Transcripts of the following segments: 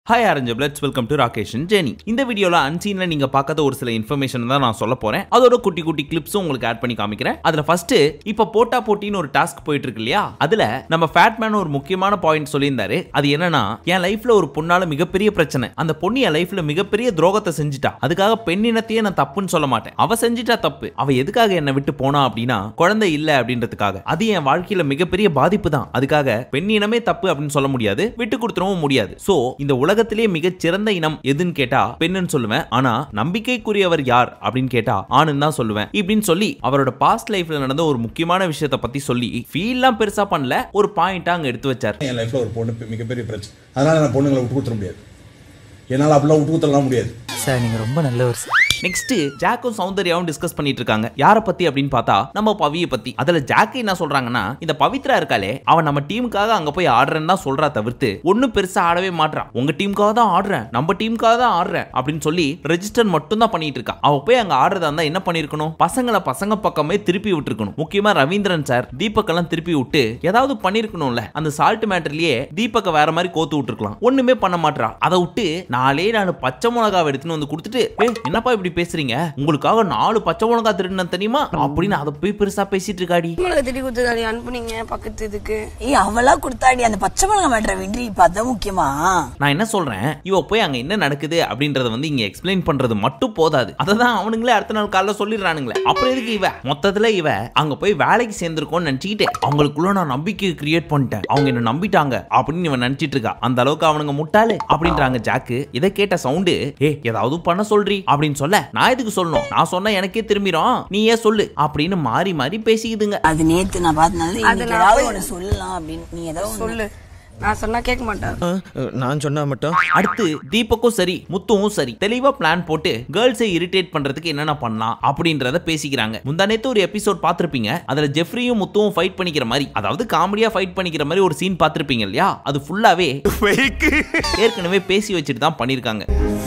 Hi ஆரஞ்சு பிளட்ஸ் welcome to Rakesh Jeni இந்த வீடியோல அன்சீன்ல நீங்க பார்க்காத ஒரு சில இன்ஃபர்மேஷன் தான் நான் சொல்ல போறேன் அதோட குட்டி குட்டி கிளிப்ஸும் உங்களுக்கு ஆட் பண்ணி காமிக்கிறேன் அதுல ஃபர்ஸ்ட் இப்ப போட்டா போட்டின்னு ஒரு டாஸ்க் போயிட்டு இருக்கு இல்லையா அதுல நம்ம ஃபேட் மேன் ஒரு முக்கியமான பாயிண்ட் சொல்லியிருந்தாரு அது என்னன்னா என் லைஃப்ல ஒரு பொண்ணால மிகப்பெரிய பிரச்சனை அந்த பொண்ணு என் லைஃப்ல மிகப்பெரிய துரோகத்தை செஞ்சுட்டா அதுக்காக பெண்ணினத்தையே நான் தப்புன்னு சொல்ல மாட்டேன் அவ செஞ்சுட்டா தப்பு அவ எதுக்காக என்னை விட்டு போனா அப்படின்னா குழந்தை இல்ல அப்படின்றதுக்காக அது என் வாழ்க்கையில மிகப்பெரிய பாதிப்பு தான் அதுக்காக பெண்ணினமே தப்பு அப்படின்னு சொல்ல முடியாது விட்டு கொடுத்துடவும் முடியாது சோ இந்த உலகத்திலேயே மிகச் சிறந்த இனம் எதுன்னு கேட்டா பெண்ணுன்னு சொல்லுவேன் ஆனா நம்பிக்கைக்குரியவர் யார் அப்படின்னு கேட்டா ஆணுன்னு தான் சொல்லுவேன் இப்படின்னு சொல்லி அவரோட பாஸ்ட் லைஃப்ல நடந்த ஒரு முக்கியமான விஷயத்தை பத்தி சொல்லி ஃபீல்லாம் பெருசா பண்ணல ஒரு பாயிண்டா அங்க எடுத்து வச்சார் என் லைஃப்ல ஒரு பொண்ணு பெ- மிகப்பெரிய பிரச்சனை அதனால நான் பொண்ணுங்களை விட்டு கொடுத்துட முடியாது என்னால் அப்படிலாம் விட்டு கொடுத்துடலாம் முடியாது சார் நீங்க ரொம்ப நல்லவர் சார் நெக்ஸ்ட் ஜாக்கும் சௌந்தர்யாவும் டிஸ்கஸ் பண்ணிட்டு இருக்காங்க யார பத்தி அப்படின்னு பார்த்தா நம்ம பவியை பத்தி அதுல ஜாக் என்ன சொல்றாங்கன்னா இந்த பவித்ரா இருக்காளே அவன் நம்ம டீமுக்காக அங்க போய் ஆடுறேன்னு தான் சொல்றா தவிர்த்து ஒன்னும் பெருசா ஆடவே மாட்றான் உங்க டீமுக்காக தான் ஆடுறேன் நம்ம டீமுக்காக தான் ஆடுறேன் அப்படின்னு சொல்லி ரெஜிஸ்டர் மட்டும் தான் பண்ணிட்டு இருக்கா அவ போய் அங்க ஆடுறதா இருந்தா என்ன பண்ணிருக்கணும் பசங்களை பசங்க பக்கமே திருப்பி விட்டுருக்கணும் முக்கியமா ரவீந்திரன் சார் தீபக் எல்லாம் திருப்பி விட்டு ஏதாவது பண்ணிருக்கணும்ல அந்த சால்ட் மேட்டர்லயே தீபக்க வேற மாதிரி கோத்து விட்டுருக்கலாம் ஒண்ணுமே பண்ண மாட்றா அதை விட்டு நாலே நாலு பச்சை மிளகாவை எடுத்துன்னு வந்து கொடுத்துட்டு "ஏய், என்னப்பா இப்படி பேசுறீங்க உங்களுக்காக நாலு பச்சை மிளகா திருடினேன் தெரியுமா அப்படின்னு அதை போய் பெருசா பேசிட்டு இருக்காடி மிளகா திட்டி கொடுத்ததாடி அனுப்புனீங்க பக்கத்து இதுக்கு ஏய் அவளா கொடுத்தாடி அந்த பச்சை மிளகா மேட்ற வென்றி இப்ப அதான் முக்கியமா நான் என்ன சொல்றேன் இவ போய் அங்க என்ன நடக்குது அப்படின்றத வந்து இங்க எக்ஸ்பிளைன் பண்றது மட்டும் போதாது அதை தான் அவனுங்களே அடுத்த நாள் காலைல சொல்லிடுறானுங்களே அப்புறம் எதுக்கு இவ மொத்தத்துல இவ அங்க போய் வேலைக்கு சேர்ந்திருக்கோம்னு நினைச்சுக்கிட்டு அவங்களுக்குள்ள நான் நம்பிக்கை கிரியேட் பண்ணிட்டேன் அவங்க என்ன நம்பிட்டாங்க அப்படின்னு இவன் நினைச்சிட்டு இருக்கா அந்த அளவுக்கு அவனுங்க முட்டாளு அப்படின்றாங்க ஜாக்கு இதை கேட்ட சவுண்டு ஏ ஏதாவது பண்ண சொல்றி அப்படின்னு சொல்ல நான் எதுக்கு சொல்லணும் நான் சொன்னா எனக்கே திரும்பிடும் நீ ஏன் சொல்லு அப்படின்னு மாறி மாறி பேசிக்குதுங்க அது நேத்து நான் பார்த்தனால அது இன்னைக்கு நான் ஏதாவது போய்- ஒண்ணு சொல்லலாம் அப்படின்னு நீ ஏதாவது ஒண்ணு- சொல்லு நான் சொன்னா கேட்க மாட்டார் நான் சொன்னா மட்டும் அடுத்து தீபக்கும் சரி முத்துவும் சரி தெளிவா பிளான் போட்டு கேர்ள்ஸை இரிட்டேட் பண்றதுக்கு என்னென்ன பண்ணலாம் அப்படின்றத பேசிக்கிறாங்க முந்தானேத்து ஒரு எபிசோட் பார்த்திருப்பீங்க அதுல ஜெஃப்ரியும் முத்துவும் ஃபைட் பண்ணிக்கிற மாதிரி அதாவது காமெடியா ஃபைட் பண்ணிக்கிற மாதிரி ஒரு சீன் பார்த்திருப்பீங்க இல்லையா அது ஃபுல்லாவே ஏற்கனவே பேசி வச்சுட்டு தான் பண்ணிருக்காங்க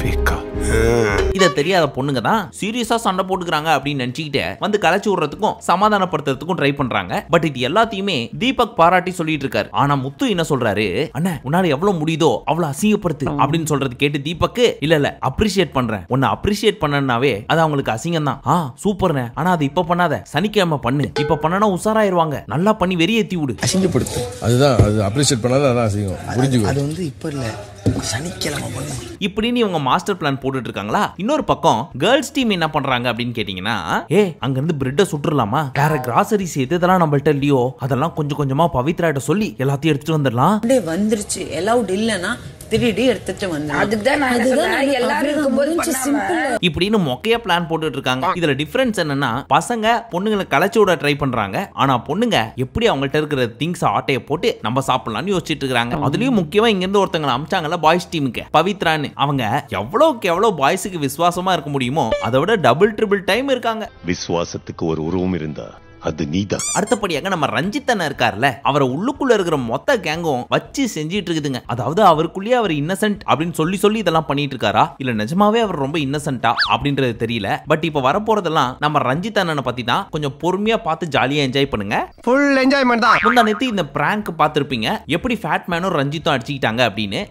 இத தெரியாத பொண்ணுங்க தான் சீரியஸா சண்டை போட்டுக்கிறாங்க அப்படின்னு நினைச்சுக்கிட்டு வந்து கலைச்சு விடுறதுக்கும் சமாதானப்படுத்துறதுக்கும் ட்ரை பண்றாங்க பட் இது எல்லாத்தையுமே தீபக் பாராட்டி சொல்லிட்டு இருக்காரு ஆனா முத்து என்ன சொல்றாரு அண்ணா உன்னால எவ்வளவு முடியுதோ அவ்வளவு அசிங்கப்படுத்து அப்படின்னு சொல்றது கேட்டு தீபக் இல்ல இல்ல அப்ரிஷியேட் பண்றேன் உன்னை அப்ரிஷியேட் பண்ணனாவே அது அவங்களுக்கு அசிங்கம் தான் ஆ சூப்பர்ண்ணே ஆனா அது இப்ப பண்ணாத சனிக்கிழமை பண்ணு இப்ப பண்ணனா உஷாராயிருவாங்க நல்லா பண்ணி வெறியேத்தி விடு அசிங்கப்படுத்து அதுதான் அது அப்ரிஷியேட் பண்ணாதான் அதான் அசிங்கம் புரிஞ்சுக்கோ அது வந்து இப்ப இல்ல சனிக்கிழமை பண்ணு இப்படின்னு இவங்க மாஸ்டர் பிளான் போட்டுட்டு இருக்காங்களா இன்னொரு பக்கம் கேர்ள்ஸ் டீம் என்ன பண்றாங்க அப்படின்னு கேட்டீங்கன்னா ஏ அங்க இருந்து பிரெட்டை சுட்டுறலாமா வேற கிராசரிஸ் எது இதெல்லாம் நம்மள்ட்ட இல்லையோ அதெல்லாம் கொஞ்சம் கொஞ்சமா பவித்ராட்ட சொல்லி எல்லாத்தையும் எடுத்துட்டு வந்துடலாம் அப்படியே வந்துருச்சு எலவுட் இல்லனா திருடி எடுத்துட்டு வந்துடும் அதுக்கு தான் நான் என்ன சொன்னேன், எல்லாரும் இருக்கும்போது பண்ணாம. இப்படின்னு மொக்கையா பிளான் போட்டுட்டு இருக்காங்க இதுல டிஃபரன்ஸ் என்னன்னா பசங்க பொண்ணுங்களை கலைச்சு விட ட்ரை பண்றாங்க ஆனா பொண்ணுங்க எப்படி அவங்கள்ட்ட இருக்கிற திங்ஸ் ஆட்டைய போட்டு நம்ம சாப்பிடலாம்னு யோசிச்சுட்டு இருக்காங்க அதுலயும் முக்கியமா இங்க இருந்து ஒருத்தங்களை அமிச்சாங்கல்ல பாய்ஸ் டீமுக்கு பவித்ரான்னு அவங்க எவ்வளவுக்கு எவ்வளவு பாய்ஸுக்கு விசுவாசமா இருக்க முடியுமோ அதை விட டபுள் ட்ரிபிள் டைம் இருக்காங்க விசுவாசத்துக்கு ஒரு உருவம் இருந்தா அது நீதான் அடுத்தபடியாக நம்ம ரஞ்சித் அண்ணன் இருக்கார்ல அவரை உள்ளுக்குள்ள இருக்கிற மொத்த கேங்கும் வச்சு செஞ்சிட்டு இருக்குதுங்க அதாவது அவருக்குள்ளேயே அவர் இன்னசென்ட் அப்படின்னு சொல்லி சொல்லி இதெல்லாம் பண்ணிட்டு இருக்காரா இல்ல நிஜமாவே அவர் ரொம்ப இன்னசென்ட்டா அப்படின்றது தெரியல பட் இப்ப வரப்போறதெல்லாம் நம்ம ரஞ்சித் அண்ணனை பத்தி தான் கொஞ்சம் பொறுமையா பார்த்து ஜாலியா என்ஜாய் பண்ணுங்க ஃபுல் என்ஜாய்மெண்ட் தான் முந்தா நேத்து இந்த பிராங்க் பார்த்திருப்பீங்க எப்படி ஃபேட் மேனும் ரஞ்சித்தும் அடிச்சுக்கிட்டாங்க அப்படின்னு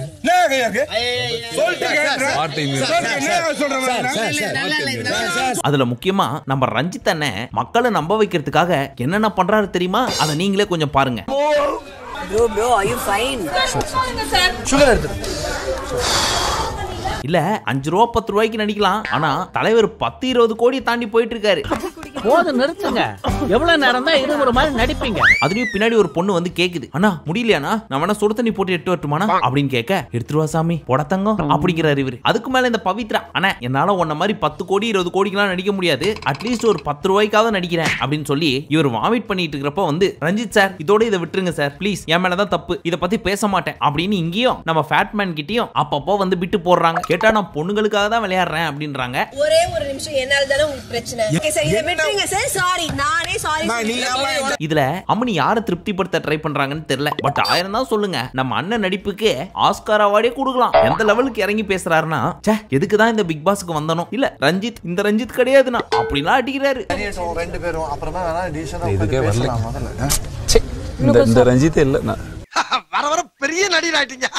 அதுல முக்கியமா நம்ம ரஞ்சித் அண்ணன் மக்களை நம்ப வைக்கிறதுக்காக என்னென்ன பண்றாரு தெரியுமா அதை நீங்களே கொஞ்சம் பாருங்க bro bro I you fine இல்ல அஞ்சு ரூபா பத்து ரூபாய்க்கு நடிக்கலாம் ஆனா தலைவர் பத்து இருபது கோடி தாண்டி போயிட்டு இருக்காரு போதும் நிறுத்துங்க எவ்வளவு நேரம் தான் இது ஒரு மாதிரி நடிப்பீங்க அதுலயும் பின்னாடி ஒரு பொண்ணு வந்து கேக்குது அண்ணா முடியலையாண்ணா நான் வேணா சுடு தண்ணி போட்டு எட்டு வரட்டுமாண்ணா அப்படின்னு கேட்க எடுத்துருவா சாமி போடத்தங்கம் அப்படிங்கிறாரு இவரு அதுக்கு மேல இந்த பவித்ரா அண்ணா என்னால உன்ன மாதிரி பத்து கோடி இருபது கோடிக்கெல்லாம் நடிக்க முடியாது அட்லீஸ்ட் ஒரு பத்து ரூபாய்க்காவது நடிக்கிறேன் அப்படின்னு சொல்லி இவர் வாமிட் பண்ணிட்டு இருக்கிறப்ப வந்து ரஞ்சித் சார் இதோட இதை விட்டுருங்க சார் ப்ளீஸ் என் மேலதான் தப்பு இதை பத்தி பேச மாட்டேன் அப்படின்னு இங்கேயும் நம்ம ஃபேட்மேன் கிட்டயும் அப்பப்போ வந்து விட்டு போடுறாங்க கேட்டா நான் பொண்ணுங்களுக்காக தான் விளையாடுறேன் அப்படின்றாங்க ஒரே ஒரு நிமிஷம் என்னால தானே உங்களுக்கு பிரச்சனை Okay, sir, இதை விட்டுருங்க சார் சாரி நானே சாரி இதுல அம்மனி யாரை திருப்திப்படுத்த ட்ரை பண்றாங்கன்னு தெரியல பட் ஆயிரம் தான் சொல்லுங்க நம்ம அண்ணன் நடிப்புக்கு ஆஸ்கார் அவார்டே கொடுக்கலாம் எந்த லெவலுக்கு இறங்கி பேசுறாருன்னா ச்சே எதுக்கு தான் இந்த பிக் பாஸ்க்கு வந்தனோ இல்ல ரஞ்சித் இந்த ரஞ்சித் கிடையாதுண்ணா அப்படிலாம் அடிக்கிறாரு ரெண்டு பேரும் அப்புறமா வேணா டீசனா இதுக்கே வரல. முதல்ல இந்த இந்த ரஞ்சித் இல்ல நான் வர வர பெரிய நடிகர் ஆயிட்டீங்க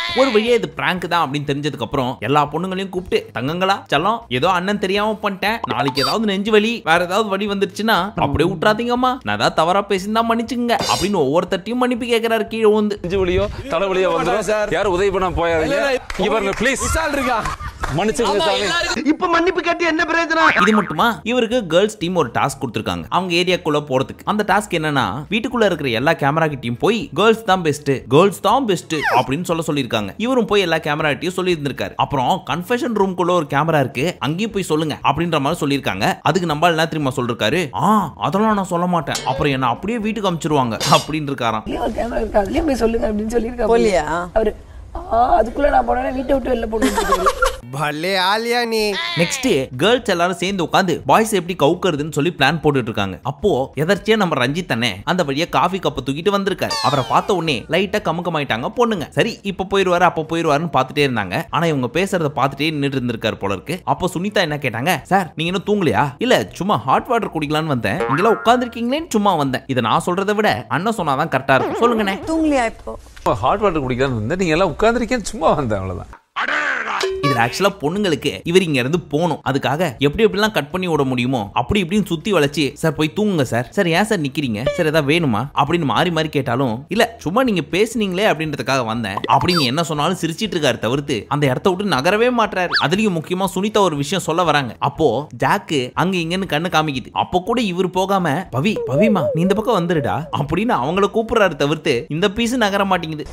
ஒரு வழியா இது பிராங்க் தான் அப்படின்னு தெரிஞ்சதுக்கு அப்புறம் எல்லா பொண்ணுங்களையும் கூப்பிட்டு தங்கங்களா செல்லம் ஏதோ அண்ணன் தெரியாம பண்ணிட்டேன் நாளைக்கு ஏதாவது நெஞ்சு வலி வேற ஏதாவது வலி வந்துருச்சுன்னா அப்படியே விட்டுறாதீங்கம்மா நான் ஏதாவது தவறா பேசியிருந்தா மன்னிச்சுங்க அப்படின்னு ஒவ்வொருத்தட்டையும் மன்னிப்பு கேட்கிறாரு கீழே வந்து நெஞ்சு வலியோ தலைவலியோ வந்துடும் சார் யாரும் உதவி பண்ண போயாதீங்க இங்க பாருங்க ப்ளீஸ் இருக்கா மன்னிச்சுங்க சாமி இப்ப மன்னிப்பு கேட்டு என்ன பிரயோஜனம் இது மட்டுமா இவருக்கு கேர்ள்ஸ் டீம் ஒரு டாஸ்க் கொடுத்துருக்காங்க அவங்க ஏரியாக்குள்ள போறதுக்கு அந்த டாஸ்க் என்னன்னா வீட்டுக்குள்ள இருக்கிற எல்லா கேமரா கிட்டயும் போய் கேர்ள்ஸ் தான் பெஸ்ட் கேர்ள்ஸ் தான் பெஸ்ட் அப்படின்னு சொல்ல சொல்லியிருக்காங்க இவரும் போய் எல்லா கேமரா கிட்டயும் சொல்லி இருந்திருக்காரு அப்புறம் கன்ஃபெஷன் ரூம்குள்ள ஒரு கேமரா இருக்கு அங்கேயும் போய் சொல்லுங்க அப்படின்ற மாதிரி சொல்லியிருக்காங்க அதுக்கு நம்ம என்ன தெரியுமா சொல்லிருக்காரு ஆ அதெல்லாம் நான் சொல்ல மாட்டேன் அப்புறம் என்ன அப்படியே வீட்டுக்கு அமிச்சிருவாங்க அப்படின்னு இருக்காராம் ஒரு கேமரா இருக்கு அதுலயும் போய் சொல்லுங்க அப்படின்னு சொல்லியிருக்காரு போலியா? அவரு ஆ, அதுக்குள்ள நான் போனேன் வீட்டை விட்டு வெளில போட்டு பல்லே ஆலியா நீ நெக்ஸ்ட் கேர்ள்ஸ் எல்லாரும் சேர்ந்து உட்காந்து பாய்ஸ் எப்படி கவுக்கிறதுன்னு சொல்லி பிளான் போட்டுட்டு இருக்காங்க அப்போ எதர்ச்சியா நம்ம ரஞ்சித் அண்ணே அந்த வழியா காஃபி கப்பை தூக்கிட்டு வந்திருக்காரு அவரை பார்த்த உடனே லைட்டா கமுக்கமாயிட்டாங்க பொண்ணுங்க சரி இப்ப போயிருவாரு அப்ப போயிருவாருன்னு பார்த்துட்டே இருந்தாங்க ஆனா இவங்க பேசுறத பார்த்துட்டே நின்னுட்டு இருந்திருக்காரு போல இருக்கு அப்போ சுனிதா என்ன கேட்டாங்க சார் நீங்க இன்னும் தூங்கலையா இல்ல சும்மா ஹாட் வாட்டர் குடிக்கலாம்னு வந்தேன் நீங்களா உட்காந்துருக்கீங்களேன்னு சும்மா வந்தேன் இதை நான் சொல்றதை விட அண்ணன் சொன்னாதான் கரெக்டா இருக்கும் சொல்லுங்கண்ணே தூங்கலையா இப்போ ஹாட் வாட்டர் குடிக்கலாம்னு இருந்தேன் நீங்க எல்லாம் உட்காந்துருக்கேன் சும்மா வந்தேன் அவ்வளவுதான் இதுல ஆக்சுவலா பொண்ணுங்களுக்கு இவர் இங்க இருந்து போகணும் அதுக்காக எப்படி எப்படிலாம் கட் பண்ணி விட முடியுமோ அப்படி இப்படின்னு சுத்தி வளைச்சு சார் போய் தூங்குங்க சார் சார் ஏன் சார் நிக்கிறீங்க சார் ஏதாவது வேணுமா அப்படின்னு மாறி மாறி கேட்டாலும் இல்ல சும்மா நீங்க பேசுனீங்களே அப்படின்றதுக்காக வந்தேன் அப்படின்னு என்ன சொன்னாலும் சிரிச்சிட்டு இருக்காரு தவிர்த்து அந்த இடத்த விட்டு நகரவே மாட்டாரு அதுலயும் முக்கியமா சுனிதா ஒரு விஷயம் சொல்ல வராங்க அப்போ ஜாக்கு அங்க இங்கன்னு கண்ணு காமிக்குது அப்போ கூட இவர் போகாம பவி பவிமா நீ இந்த பக்கம் வந்துடுடா அப்படின்னு அவங்கள கூப்பிடுறாரு தவிர்த்து இந்த பீஸ் நகர மாட்டேங்குது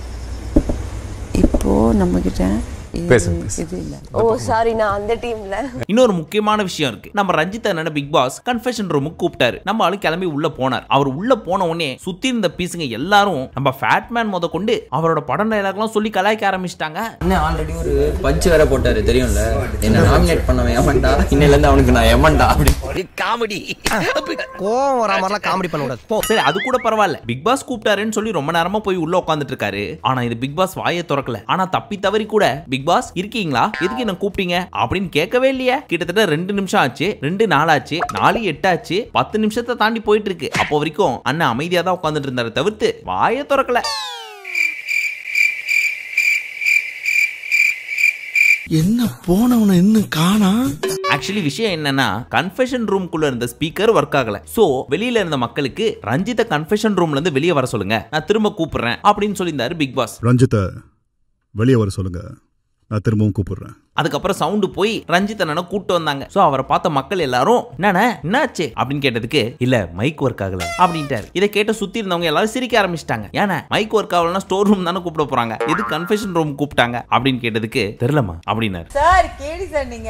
இப்போ நம்ம கிட்ட பேசுங்க, இது இல்ல ஓ சாரி நான் அந்த டீம்ல இன்னொரு முக்கியமான விஷயம் இருக்கு நம்ம ரஞ்சித் அண்ணன பிக் பாஸ் கன்ஃபெஷன் ரூமுக்கு கூப்பிட்டாரு நம்ம ஆளு கிளம்பி உள்ள போனார் அவர் உள்ள போன உடனே சுத்தி இருந்த பீஸுங்க எல்லாரும் நம்ம ஃபேட் மேன் முத கொண்டு அவரோட படம் டைலாக்லாம் சொல்லி கலாய்க்க ஆரம்பிச்சிட்டாங்க அண்ணன் ஆல்ரெடி ஒரு பஞ்ச் வேற போட்டாரு தெரியும்ல என்ன நாமினேட் பண்ணவன் ஏமாண்டா இன்னையில இருந்து அவனுக்கு நான் ஏமாண்டா காமெடி கோவம் வரா மாதிரிலாம் காமெடி பண்ண கூடாது போ சரி அது கூட பரவாயில்ல பிக் பாஸ் கூப்பிட்டாருன்னு சொல்லி ரொம்ப நேரமா போய் உள்ள உட்காந்துட்டு இருக்காரு ஆனா இது பிக் பாஸ் வாயை திறக்கல ஆனா தப்பி தவறி கூட பிக் பாஸ் இருக்கீங்களா எதுக்கு என்ன கூப்பிட்டீங்க அப்படின்னு கேட்கவே இல்லையே கிட்டத்தட்ட ரெண்டு நிமிஷம் ஆச்சு ரெண்டு நாள் ஆச்சு நாலு எட்டு ஆச்சு பத்து நிமிஷத்தை தாண்டி போயிட்டு இருக்கு அப்போ வரைக்கும் அண்ணன் அமைதியா தான் உட்காந்துட்டு இருந்தாரு தவிர்த்து வாயை திறக்கல என்ன போனவன இன்னும் காணா ஆக்சுவலி விஷயம் என்னன்னா கன்ஃபெஷன் ரூம்குள்ள இருந்த ஸ்பீக்கர் ஒர்க் ஆகல சோ வெளியில இருந்த மக்களுக்கு ரஞ்சித கன்ஃபெஷன் ரூம்ல இருந்து வெளியே வர சொல்லுங்க நான் திரும்ப கூப்பிடுறேன் அப்படின்னு சொல்லியிருந்தாரு பிக் பாஸ் ரஞ்சித்தை வெளியே வர சொல்லுங்க நான் திரும்பவும் கூப்பிடுறேன் அதுக்கப்புறம் சவுண்டு போய் ரஞ்சித் அண்ணனை கூட்டு வந்தாங்க சோ அவரை பார்த்த மக்கள் எல்லாரும் என்னண்ணே என்னாச்சு அப்படின்னு கேட்டதுக்கு இல்ல மைக் ஒர்க் ஆகல அப்படின்ட்டாரு இதை கேட்ட சுத்தி இருந்தவங்க எல்லாரும் சிரிக்க ஆரம்பிச்சிட்டாங்க ஏன்னா மைக் ஒர்க் ஆகலன்னா ஸ்டோர் ரூம் தானே கூப்பிட போறாங்க எது கன்ஃபெஷன் ரூம் கூப்பிட்டாங்க அப்படின்னு கேட்டதுக்கு தெரியலமா அப்படின்னாரு சார் கேடி சார் நீங்க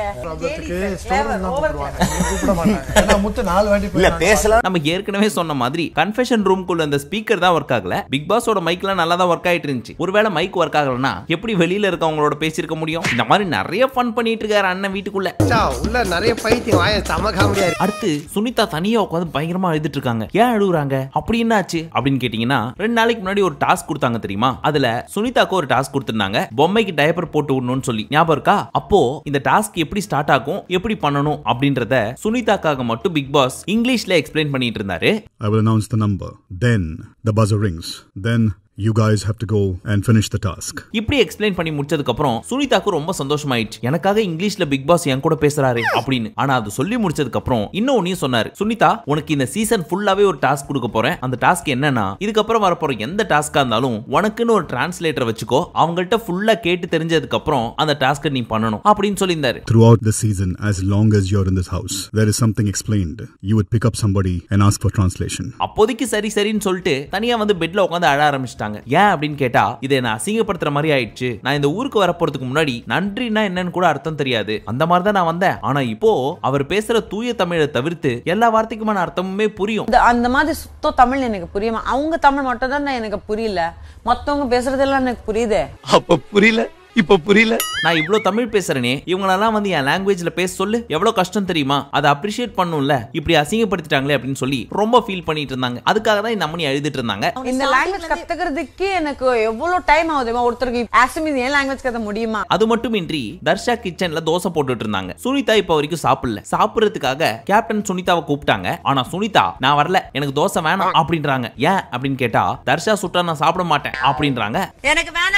முத்து நாலு வாட்டி இல்ல பேசலாம் நம்ம ஏற்கனவே சொன்ன மாதிரி கன்ஃபெஷன் ரூம்குள்ள அந்த ஸ்பீக்கர் தான் ஒர்க் ஆகல பிக் பாஸோட மைக்லாம் நல்லா தான் ஒர்க் ஆயிட்டு இருந்துச்சு ஒருவேளை மைக் ஒர்க் ஆகலனா எப்படி வெளியில இருக்கவங்களோட பேசியிருக்க முடியும் இந்த மாதிரி நிறைய ஃபன் பண்ணிட்டு இருக்காரு அண்ணன் வீட்டுக்குள்ள உள்ள நிறைய பைத்தியம் வாய செம காமெடியா இருக்கு அடுத்து சுனிதா தனியா உட்காந்து பயங்கரமா எழுதிட்டு இருக்காங்க ஏன் அழுகுறாங்க அப்படி என்னாச்சு அப்படின்னு கேட்டீங்கன்னா ரெண்டு நாளைக்கு முன்னாடி ஒரு டாஸ்க் கொடுத்தாங்க தெரியுமா அதுல சுனிதாக்கு ஒரு டாஸ்க் கொடுத்திருந்தாங்க பொம்மைக்கு டயப்பர் போட்டு விடணும்னு சொல்லி ஞாபகம் இருக்கா அப்போ இந்த டாஸ்க் எப்படி ஸ்டார்ட் ஆகும் எப்படி பண்ணணும் அப்படின்றத சுனிதாக்காக மட்டும் பிக் பாஸ் இங்கிலீஷ்ல எக்ஸ்பிளைன் பண்ணிட்டு இருந்தாரு I will announce the number. Then the buzzer rings. Then you guys have to go and finish the task. இப்படி எக்ஸ்பிளைன் பண்ணி முடிச்சதுக்கு அப்புறம் சுனிதாக்கு ரொம்ப சந்தோஷமாயிடுச்சு எனக்காக இங்கிலீஷ்ல பிக் பாஸ் என் கூட பேசுறாரு அப்படின்னு ஆனா அது சொல்லி முடிச்சதுக்கு அப்புறம் இன்னொன்னையும் சொன்னாரு சுனிதா உனக்கு இந்த சீசன் ஃபுல்லாவே ஒரு டாஸ்க் கொடுக்க போறேன் அந்த டாஸ்க் என்னன்னா இதுக்கப்புறம் வரப்போற எந்த டாஸ்கா இருந்தாலும் உனக்குன்னு ஒரு டிரான்ஸ்லேட்டர் வச்சுக்கோ அவங்கள்ட்ட ஃபுல்லா கேட்டு தெரிஞ்சதுக்கு அப்புறம் அந்த டாஸ்க்கை நீ பண்ணணும் அப்படின்னு சொல்லியிருந்தாரு Throughout the season, as long as you're in this house, there is something explained. You would pick up somebody and ask for translation. அப்போதைக்கு சரி சரின்னு சொல்லிட்டு தனியா வந்து பெட்ல உட்காந்து அழ ஆரம்பிச்சிட்டாங்க ஏன் அப்படின்னு கேட்டா இதை நான் அசிங்கப்படுத்துற மாதிரி ஆயிடுச்சு நான் இந்த ஊருக்கு வர போறதுக்கு முன்னாடி நன்றினா என்னன்னு கூட அர்த்தம் தெரியாது அந்த மாதிரி தான் நான் வந்தேன் ஆனா இப்போ அவர் பேசுற தூய தமிழை தவிர்த்து எல்லா வார்த்தைக்குமான அர்த்தமுமே புரியும் இந்த- அந்த மாதிரி சுத்த தமிழ் எனக்கு புரியுமா அவங்க தமிழ் மட்டும் தான் எனக்கு புரியல மத்தவங்க பேசுறதெல்லாம் எனக்கு புரியுதே அப்ப புரியல இப்ப புரியல நான் இவ்ளோ தமிழ் பேசுறேனே இவங்களெல்லாம் வந்து என் லாங்குவேஜ்ல பேச சொல்லு எவ்வளவு கஷ்டம் தெரியுமா அதை அப்ரிஷியேட் பண்ணும்ல இப்படி அசிங்கப்படுத்திட்டாங்களே அப்படின்னு சொல்லி ரொம்ப ஃபீல் பண்ணிட்டு இருந்தாங்க அதுக்காக தான் இந்த அம்மனி எழுதிட்டு இருந்தாங்க இந்த லாங்குவேஜ் கத்துக்கிறதுக்கு எனக்கு எவ்வளவு டைம் ஆகுதுமா ஒருத்தருக்கு ஆக்சுவலி என் லாங்குவேஜ் கத்த முடியுமா அது மட்டுமின்றி தர்ஷா கிச்சன்ல தோசை போட்டுட்டு இருந்தாங்க சுனிதா இப்ப வரைக்கும் சாப்பிடல சாப்பிடுறதுக்காக கேப்டன் சுனிதாவை கூப்பிட்டாங்க ஆனா சுனிதா நான் வரல எனக்கு தோசை வேணாம் அப்படின்றாங்க ஏன் அப்படின்னு கேட்டா தர்ஷா சுட்டா நான் சாப்பிட மாட்டேன் அப்படின்றாங்க எனக்கு வேணாம்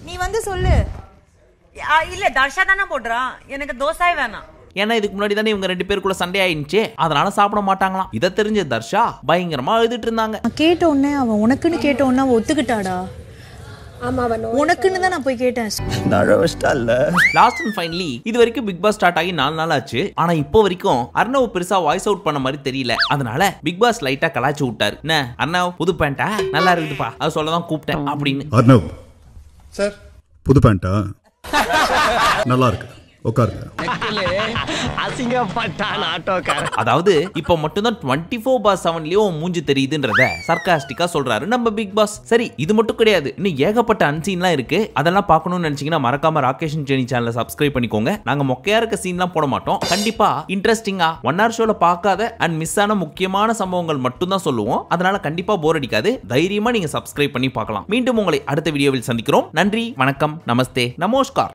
நீ வந்து சொல்லு ஆ, இல்ல தர்ஷா தானே போடுறான் எனக்கு தோசாய் வேணாம் ஏன்னா இதுக்கு முன்னாடி தானே இவங்க ரெண்டு பேருக்குள்ள சண்டை ஆயிடுச்சு அதனால சாப்பிட மாட்டாங்களாம் இதை தெரிஞ்ச தர்ஷா பயங்கரமா அழுதுட்டு இருந்தாங்க கேட்ட உடனே அவன் உனக்குன்னு கேட்ட உடனே அவன் ஒத்துக்கிட்டாடா ஆமா அவன் உனக்குன்னு தான் நான் போய் கேட்டேன் லாஸ்ட் அண்ட் ஃபைனலி இது வரைக்கும் பிக் பாஸ் ஸ்டார்ட் ஆகி நாலு நாள் ஆச்சு ஆனா இப்போ வரைக்கும் அர்ணவ் பெருசா வாய்ஸ் அவுட் பண்ண மாதிரி தெரியல அதனால பிக் பாஸ் லைட்டா கலாய்ச்சி விட்டாரு என்ன அர்ணவ் புது பேண்டா நல்லா இருக்குதுப்பா அது சொல்ல தான் கூப்பிட்டேன் அப்படின்னு அர்ணவ் சார் புது பேண்டா நல்லா இருக்கு உட்காருங்க அசிங்கப்பட்டான் ஆட்டோக்காரன் அதாவது இப்போ மட்டும்தான் டுவெண்ட்டி ஃபோர் பார் செவன்லயும் மூஞ்சி தெரியுதுன்றத சர்க்காஸ்டிக்கா சொல்றாரு நம்ம பிக் பாஸ் சரி இது மட்டும் கிடையாது இன்னும் ஏகப்பட்ட அன்சீன்லாம் இருக்கு அதெல்லாம் பார்க்கணும்னு நினைச்சீங்கன்னா மறக்காம ராகேஷ் ஜெனி சேனலை சப்ஸ்கிரைப் பண்ணிக்கோங்க நாங்க மொக்கையா இருக்க சீன்லாம் போட மாட்டோம் கண்டிப்பா இன்ட்ரெஸ்டிங்கா ஒன் ஹவர் ஷோல பார்க்காத அண்ட் மிஸ் ஆன முக்கியமான சம்பவங்கள் மட்டும் தான் சொல்லுவோம் அதனால கண்டிப்பா போர் அடிக்காது தைரியமா நீங்க சப்ஸ்கிரைப் பண்ணி பார்க்கலாம் மீண்டும் உங்களை அடுத்த வீடியோவில் சந்திக்கிறோம் நன்றி வணக்கம் நமஸ்தே நமஸ்கார்